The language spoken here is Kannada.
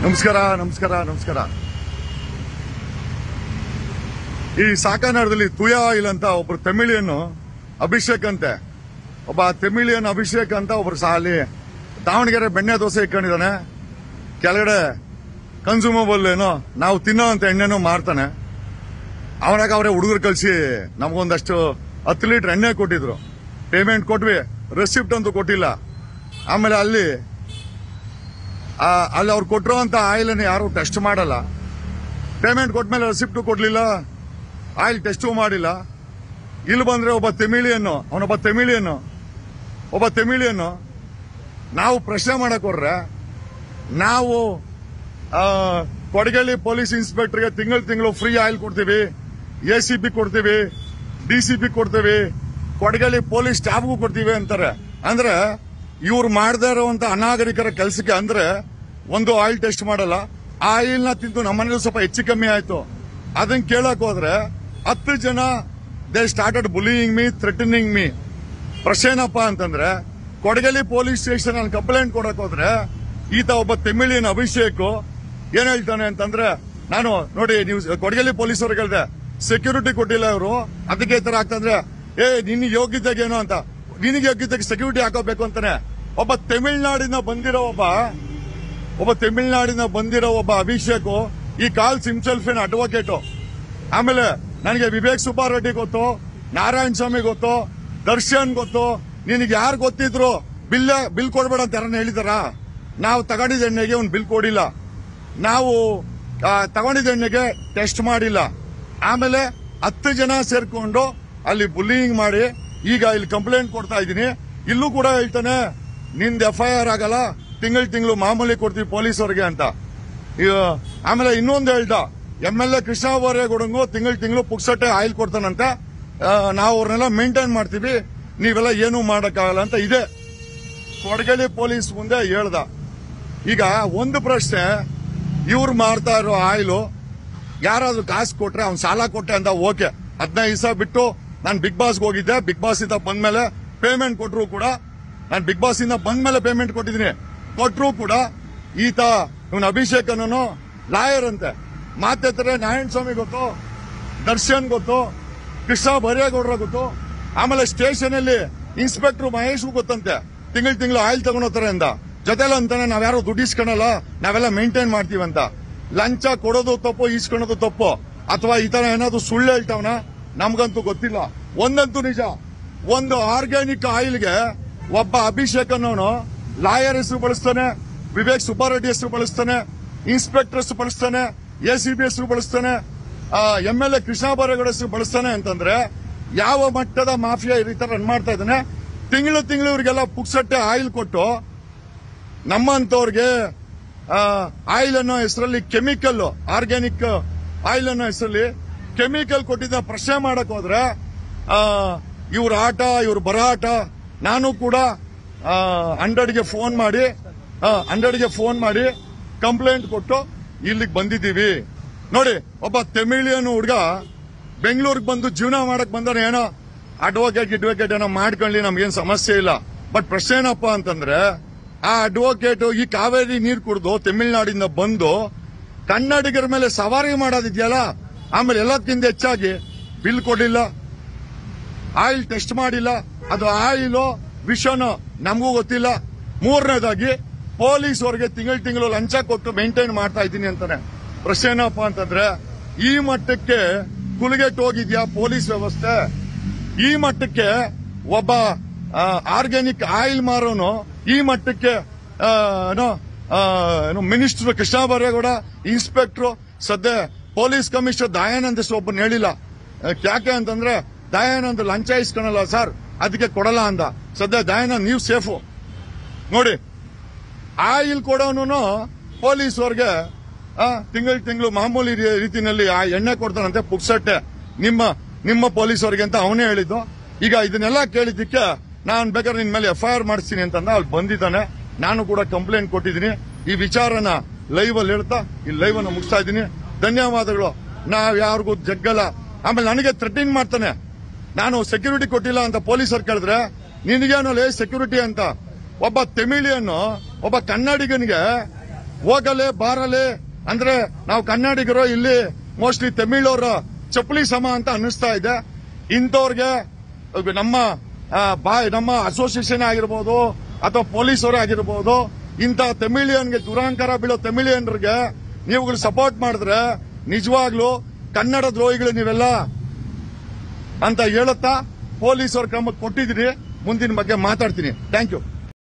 ನಮಸ್ಕಾರ ನಮಸ್ಕಾರ ನಮಸ್ಕಾರ ಈ ಸಾಕಾನಾಡದಲ್ಲಿ ತುಯಾ ಆಯಿಲ್ ಅಂತ ಒಬ್ರು ತಮಿಳಿಯನ್ನು ಅಭಿಷೇಕ್ ಅಂತೆ ಒಬ್ಬ ತಮಿಳಿಯನ್ ಅಭಿಷೇಕ್ ಅಂತ ಒಬ್ರು ಸಾಲಿ ದಾವಣಗೆರೆ ಬೆಣ್ಣೆ ದೋಸೆ ಇಟ್ಕೊಂಡಿದ್ದಾನೆ ಕೆಳಗಡೆ ಕನ್ಸೂಮಬಲ್ ಏನೋ ನಾವು ತಿನ್ನೋ ಅಂತ ಎಣ್ಣೆನೂ ಮಾರ್ತಾನೆ ಅವನಾಗ ಅವರೇ ಹುಡುಗರು ಕಳಿಸಿ ನಮಗೊಂದಷ್ಟು ಹತ್ತು ಲೀಟರ್ ಎಣ್ಣೆ ಕೊಟ್ಟಿದ್ರು ಪೇಮೆಂಟ್ ಕೊಟ್ವಿ ರೆಸಿಪ್ಟ್ ಅಂತೂ ಕೊಟ್ಟಿಲ್ಲ ಆಮೇಲೆ ಅಲ್ಲಿ ಆ, ಅಲ್ಲಿ ಅವ್ರು ಕೊಟ್ಟಿರೋ ಅಂತ ಆಯಿಲ್ ಯಾರು ಟೆಸ್ಟ್ ಮಾಡಲ್ಲ ಪೇಮೆಂಟ್ ಕೊಟ್ಮೇಲೆ ರೆಸಿಪ್ಟು ಕೊಡ್ಲಿಲ್ಲ ಆಯಿಲ್ ಟೆಸ್ಟು ಮಾಡಿಲ್ಲ ಇಲ್ಲಿ ಬಂದ್ರೆ ಒಬ್ಬ ತೆಮಿಳಿಯನ್ನು ಅವನೊಬ್ಬ ತೆಮಿಳಿಯನ್ನು ಒಬ್ಬ ತೆಮಿಳಿಯನ್ನು ನಾವು ಪ್ರಶ್ನೆ ಮಾಡಕ್ ಹೊರ್ರೆ ನಾವು ಆ, ಕೊಡಗಳ್ಳಿ ಪೊಲೀಸ್ ಇನ್ಸ್ಪೆಕ್ಟರ್ಗೆ ತಿಂಗಳು ತಿಂಗಳು ಫ್ರೀ ಆಯಿಲ್ ಕೊಡ್ತೀವಿ ಎ ಸಿ ಪಿ ಕೊಡ್ತೀವಿ ಡಿ ಸಿ ಪಿ ಕೊಡ್ತೀವಿ ಕೊಡಗಳ್ಳಿ ಪೊಲೀಸ್ ಸ್ಟಾಫ್ಗೂ ಕೊಡ್ತೀವಿ ಅಂತಾರೆ ಅಂದ್ರೆ ಇವ್ರು ಮಾಡದೇ ಇರುವಂತ ಅನಾಗರಿಕರ ಕೆಲಸಕ್ಕೆ ಅಂದ್ರೆ ಒಂದು ಆಯಿಲ್ ಟೆಸ್ಟ್ ಮಾಡಲ್ಲ ಆ ಆಯಿಲ್ ನ ತಿಂದು ನಮ್ಮನೇಲಿ ಸ್ವಲ್ಪ ಹೆಚ್ಚು ಕಮ್ಮಿ ಆಯ್ತು ಅದನ್ನ ಕೇಳಕ್ ಹೋದ್ರೆ ಹತ್ತು ಜನ they started bullying me threatening me ಪ್ರಶ್ನೆ ಏನಪ್ಪ ಅಂತಂದ್ರೆ ಕೊಡಗಲಿ ಪೊಲೀಸ್ ಸ್ಟೇಷನ್ ಅಲ್ಲಿ ಕಂಪ್ಲೇಂಟ್ ಕೊಡಕ್ ಹೋದ್ರೆ ಈತ ಒಬ್ಬ ತೆಮಿಳಿನ ಅಭಿಷೇಕ್ ಏನ್ ಹೇಳ್ತಾನೆ ಅಂತಂದ್ರೆ ನಾನು ನೋಡಿ ನೀವು ಕೊಡಗಲಿ ಪೊಲೀಸ್ ಅವ್ರಿಗೆ ಹೇಳ್ದೆ ಸೆಕ್ಯೂರಿಟಿ ಕೊಟ್ಟಿಲ್ಲ ಇವರು ಅದಕ್ಕೆ ಈ ತರ ಆಗ್ತಂದ್ರೆ ಏ ನಿನ್ನ ಯೋಗ್ಯತೆಗೇನು ಅಂತ ನಿನಗೆ ಯೋಗ್ಯತೆಗೆ ಸೆಕ್ಯೂರಿಟಿ ಹಾಕೋಬೇಕು ಅಂತಾನೆ ಒಬ್ಬ ತಮಿಳ್ನಾಡಿನ ಬಂದಿರೋ ಒಬ್ಬ ಒಬ್ಬ ತಮಿಳ್ನಾಡಿನ ಬಂದಿರೋ ಒಬ್ಬ ಅಭಿಷೇಕ್ ಈ ಕಾಲ್ ಸಿಮ್ಸೆಲ್ಫ್ ಏನ್ ಅಡ್ವೊಕೇಟು ಆಮೇಲೆ ನನಗೆ ವಿವೇಕ್ ಸುಬ್ಬಾರೆಡ್ಡಿ ಗೊತ್ತು ನಾರಾಯಣ ಸ್ವಾಮಿ ಗೊತ್ತು ದರ್ಶನ್ ಗೊತ್ತು ನಿನಗೆ ಯಾರು ಗೊತ್ತಿದ್ರು ಬಿಲ್ ಬಿಲ್ ಕೊಡ್ಬೇಡ ಅಂತ ಯಾರನ್ನ ಹೇಳಿದಾರ ನಾವು ತಗೊಂಡಿದ್ದ ಎಣ್ಣೆಗೆ ಒಂದು ಬಿಲ್ ಕೊಡಿಲ್ಲ ನಾವು ಆ, ತಗೊಂಡಿದ್ದ ಎಣ್ಣೆಗೆ ಟೆಸ್ಟ್ ಮಾಡಿಲ್ಲ ಆಮೇಲೆ ಹತ್ತು ಜನ ಸೇರ್ಕೊಂಡು ಅಲ್ಲಿ ಬುಲ್ಲಿಂಗ್ ಮಾಡಿ ಈಗ ಇಲ್ಲಿ ಕಂಪ್ಲೇಂಟ್ ಕೊಡ್ತಾ ಇದ್ದೀನಿ ಇಲ್ಲೂ ಕೂಡ ಹೇಳ್ತಾನೆ ನಿಂದ ಎಫ್ ಐ ಆರ್ ಆಗಲ್ಲ ತಿಂಗಳು ತಿಂಗಳು ಮಾಮೂಲಿ ಕೊಡ್ತೀವಿ ಪೊಲೀಸರಿಗೆ ಅಂತ ಈಗ ಆಮೇಲೆ ಇನ್ನೊಂದು ಹೇಳ್ದ ಎಂ ಎಲ್ ಎ ಕೃಷ್ಣ ಬರೇಗೌಡಂಗು ತಿಂಗಳು ತಿಂಗಳು ಪುಕ್ಸಟ್ಟೆ ಆಯಿಲ್ ಕೊಡ್ತಾನಂತೆ ಆ, ನಾವು ಅವ್ರನ್ನೆಲ್ಲ ಮೇಂಟೈನ್ ಮಾಡ್ತೀವಿ ನೀವೆಲ್ಲ ಏನೂ ಮಾಡಕ್ಕಾಗಲ್ಲ ಅಂತ ಇದೆ ಕೊಡಗಲಿ ಪೊಲೀಸ್ ಮುಂದೆ ಹೇಳ್ದ ಈಗ ಒಂದು ಪ್ರಶ್ನೆ ಇವ್ರು ಮಾರ್ತಾ ಇರೋ ಆಯಿಲು ಯಾರಾದ್ರೂ ಕಾಸು ಕೊಟ್ರೆ ಅವ್ನ್ ಸಾಲ ಕೊಟ್ಟೆ ಅಂತ ಓಕೆ ಹದಿನೈದು ದಿವಸ ಬಿಟ್ಟು ನಾನು ಬಿಗ್ ಬಾಸ್ಗೆ ಹೋಗಿದ್ದೆ ಬಿಗ್ ಬಾಸ್ ಇಂದ ಬಂದ್ಮೇಲೆ ಪೇಮೆಂಟ್ ಕೊಟ್ರು ಕೂಡ ನಾನು ಬಿಗ್ ಬಾಸ್ ಇಂದ ಬಂದ್ಮೇಲೆ ಪೇಮೆಂಟ್ ಕೊಟ್ಟಿದ್ದೀನಿ ಕೊಟ್ರು ಕೂಡ ಈತ ಇವನ್ ಅಭಿಷೇಕ್ ಅನ್ನೋನು ಲಾಯರ್ ಅಂತೆ ಮಾತೆತ್ತರೆ ನಾರಾಯಣ ಸ್ವಾಮಿ ಗೊತ್ತು ದರ್ಶನ್ ಗೊತ್ತು ಕೃಷ್ಣ ಬರೇಗೌಡ್ರ ಗೊತ್ತು ಆಮೇಲೆ ಸ್ಟೇಷನ್ ಅಲ್ಲಿ ಇನ್ಸ್ಪೆಕ್ಟರ್ ಮಹೇಶ್ ಗೊತ್ತಂತೆ ತಿಂಗಳು ತಿಂಗಳು ಆಯಿಲ್ ತಗೊಂಡೋಗ್ತಾರೆ ಅಂತ ಜೊತೆಲ್ಲ ಅಂತಾನೆ ನಾವ್ಯಾರು ದುಡ್ಡು ಇಸ್ಕೊಳಲ್ಲ ನಾವೆಲ್ಲ ಮೇಂಟೈನ್ ಮಾಡ್ತೀವಿ ಅಂತ ಲಂಚ ಕೊಡೋದು ತಪ್ಪು ಇಸ್ಕೊಳೋದು ತಪ್ಪು ಅಥವಾ ಈ ತರ ಏನಾದ್ರು ಸುಳ್ಳು ಹೇಳ್ತಾವನ ನಮ್ಗಂತೂ ಗೊತ್ತಿಲ್ಲ ಒಂದಂತೂ ನಿಜ ಒಂದು ಆರ್ಗ್ಯಾನಿಕ್ ಆಯಿಲ್ಗೆ ಒಬ್ಬ ಅಭಿಷೇಕ್ ಅನ್ನೋನು ಲಾಯರ್ ಹೆಸರು ಬಳಸ್ತಾನೆ ವಿವೇಕ್ ಸುಬ್ಬಾರೆಡ್ಡಿ ಹೆಸರು ಬಳಸ್ತಾನೆ ಇನ್ಸ್ಪೆಕ್ಟರ್ ಹೆಸರು ಬಳಸ್ತಾನೆ ಎ ಸಿ ಬಿ ಹೆಸರು ಬಳಸ್ತಾನೆ M L A Krishna Byregowda ಹೆಸರು ಬಳಸ್ತಾನೆ ಅಂತಂದ್ರೆ ಯಾವ ಮಟ್ಟದ ಮಾಫಿಯಾ ಈ ತರ ರನ್ ಮಾಡ್ತಾ ಇದ್ದಾನೆ ತಿಂಗಳು ತಿಂಗಳು ಇವರಿಗೆಲ್ಲ ಪುಕ್ಸಟ್ಟೆ ಆಯಿಲ್ ಕೊಟ್ಟು ನಮ್ಮಂತವ್ರಿಗೆ ಆಯಿಲ್ ಅನ್ನೋ ಹೆಸರಲ್ಲಿ ಕೆಮಿಕಲ್ ಆರ್ಗ್ಯಾನಿಕ್ ಆಯಿಲ್ ಅನ್ನೋ ಹೆಸರಲ್ಲಿ ಕೆಮಿಕಲ್ ಕೊಟ್ಟಿದ್ದ ಪ್ರಶ್ನೆ ಮಾಡಕ್ ಹೋದ್ರೆ ಇವ್ರ ಆಟ ಇವ್ರ ಬರಾಟ ನಾನು ಕೂಡ ಹಂಡ್ರೆಡ್ಗೆ ಫೋನ್ ಮಾಡಿ ಹಂಡ್ರೆಡ್ಗೆ ಫೋನ್ ಮಾಡಿ ಕಂಪ್ಲೇಂಟ್ ಕೊಟ್ಟು ಇಲ್ಲಿಗೆ ಬಂದಿದ್ದೀವಿ ನೋಡಿ ಒಬ್ಬ ತೆಮಿಳಿಯನ್ ಹುಡುಗ ಬೆಂಗಳೂರಿಗೆ ಬಂದು ಜೀವನ ಮಾಡಕ್ ಬಂದ್ರೆ ಏನೋ ಅಡ್ವೊಕೇಟ್ ಗಿಡ್ವೊಕೇಟ್ ಏನೋ ಮಾಡ್ಕೊಳ್ಳಿ ನಮ್ಗೇನ್ ಸಮಸ್ಯೆ ಇಲ್ಲ ಬಟ್ ಪ್ರಶ್ನೆ ಏನಪ್ಪಾ ಅಂತಂದ್ರೆ ಆ ಅಡ್ವೊಕೇಟ್ ಈ ಕಾವೇರಿ ನೀರು ಕುಡಿದು ತಮಿಳ್ನಾಡಿಂದ ಬಂದು ಕನ್ನಡಿಗರ ಮೇಲೆ ಸವಾರಿ ಮಾಡೋದಿದೆಯಲ್ಲ ಆಮೇಲೆ ಎಲ್ಲದಕ್ಕಿಂತ ಹೆಚ್ಚಾಗಿ ಬಿಲ್ ಕೊಡಲಿಲ್ಲ ಆಯಿಲ್ ಟೆಸ್ಟ್ ಮಾಡಿಲ್ಲ ಅದು ಆಯಿಲು ವಿಷನೋ ನಮಗೂ ಗೊತ್ತಿಲ್ಲ ಮೂರನೇದಾಗಿ ಪೊಲೀಸ್ ಅವ್ರಿಗೆ ತಿಂಗಳು ತಿಂಗಳು ಲಂಚ ಕೊಟ್ಟು ಮೇಂಟೈನ್ ಮಾಡ್ತಾ ಇದ್ದೀನಿ ಅಂತಾನೆ ಪ್ರಶ್ನೆ ಏನಪ್ಪ ಅಂತಂದ್ರೆ ಈ ಮಟ್ಟಕ್ಕೆ ಕುಲಿಗೆಟ್ಟು ಹೋಗಿದ್ಯಾ ಪೊಲೀಸ್ ವ್ಯವಸ್ಥೆ ಈ ಮಟ್ಟಕ್ಕೆ ಒಬ್ಬ ಆರ್ಗ್ಯಾನಿಕ್ ಆಯಿಲ್ ಮಾರೋನು ಈ ಮಟ್ಟಕ್ಕೆ ಆ, ಏನೋ ಆ, ಏನು ಮಿನಿಸ್ಟರ್ ಕೃಷ್ಣ ಬರೇಗೌಡ ಇನ್ಸ್ಪೆಕ್ಟರ್ ಸದ್ಯ ಪೊಲೀಸ್ ಕಮಿಷನರ್ ದಯಾನಂದ್ ಹೆಸರು ಒಬ್ಬನ ಹೇಳಿಲ್ಲ ಯಾಕ್- ಯಾಕೆ ಅಂತಂದ್ರೆ ದಯಾನಂದ್ ಲಂಚ ಇಸ್ಕೊಳಲ್ಲ ಸರ್ ಅದಕ್ಕೆ ಕೊಡಲ್ಲ ಅಂದ ಸದ್ಯ ದಯಾನಂದ್ ನೀವು ಸೇಫು ನೋಡಿ ಆಯಿಲ್ ಕೊಡೋನು ಪೊಲೀಸ್ ಅವ್ರಿಗೆ ತಿಂಗಳು ತಿಂಗಳು ಮಾಮೂಲಿ ರೀ- ರೀತಿನಲ್ಲಿ ಆ ಎಣ್ಣೆ ಕೊಡ್ತಾನಂತೆ ಪುಕ್ಸಟ್ಟೆ ನಿಮ್ಮ ನಿಮ್ಮ ಪೊಲೀಸ್ ಅವ್ರಿಗೆ ಅಂತ ಅವನೇ ಹೇಳಿದ್ದು ಈಗ ಇದನ್ನೆಲ್ಲ ಕೇಳಿದ್ದಕ್ಕೆ ನಾನು ಬೇಕಾದ್ರೆ ನಿನ್ ಮೇಲೆ ಎಫ್ ಐ ಆರ್ ಮಾಡಿಸ್ತೀನಿ ಅಂತಂದ ಅಲ್ಲಿ ಬಂದಿದ್ದಾನೆ ನಾನು ಕೂಡ ಕಂಪ್ಲೇಂಟ್ ಕೊಟ್ಟಿದ್ದೀನಿ ಈ ವಿಚಾರನ ಲೈವ್ ಅಲ್ಲಿ ಹೇಳ್ತಾ ಈ ಲೈವ್ ಅನ್ನ ಮುಗಿಸ್ತಾ ಇದ್ದೀನಿ ಧನ್ಯವಾದಗಳು ನಾವ್ ಯಾರಿಗೂ ಜಗ್ಗಲ್ಲ ಆಮೇಲೆ ನನಗೆ ಥ್ರೆಟಿಂಗ್ ಮಾಡ್ತಾನೆ ನಾನು ಸೆಕ್ಯೂರಿಟಿ ಕೊಟ್ಟಿಲ್ಲ ಅಂತ ಪೊಲೀಸರು ಕೇಳಿದ್ರೆ ನಿನಗೇನು ಲೇ ಸೆಕ್ಯೂರಿಟಿ ಅಂತ ಒಬ್ಬ ತೆಮಿಳಿಯನ್ನು ಒಬ್ಬ ಕನ್ನಡಿಗನಿಗೆ ಹೋಗಲೆ ಬಾರಲೆ ಅಂದ್ರೆ ನಾವು ಕನ್ನಡಿಗರು ಇಲ್ಲಿ ಮೋಸ್ಟ್ಲಿ ತಮಿಳವ್ರ ಚಪ್ಪಲಿ ಸಮ ಅಂತ ಅನ್ನಿಸ್ತಾ ಇದೆ ಇಂಥವ್ರಿಗೆ ನಮ್ಮ ಆ, ಬಾ- ನಮ್ಮ ಅಸೋಸಿಯೇಷನ್ ಆಗಿರ್ಬೋದು ಅಥವಾ ಪೊಲೀಸರೇ ಆಗಿರ್ಬೋದು ಇಂಥ ತಮಿಳಿಯನ್ಗೆ ದುರಾಂಕಾರ ಬೀಳೋ ತಮಿಳಿಯನ್ರಿಗೆ ನೀವುಗಳು ಸಪೋರ್ಟ್ ಮಾಡಿದ್ರೆ ನಿಜವಾಗ್ಲೂ ಕನ್ನಡ ದ್ರೋಹಿಗಳು ನೀವೆಲ್ಲ ಅಂತ ಹೇಳುತ್ತಾ ಪೊಲೀಸರು ಕ್ರಮ ಕೊಟ್ಟಿದ್ದೀರಿ ಮುಂದಿನ ಬಗ್ಗೆ ಮಾತಾಡ್ತೀನಿ ಥ್ಯಾಂಕ್ ಯು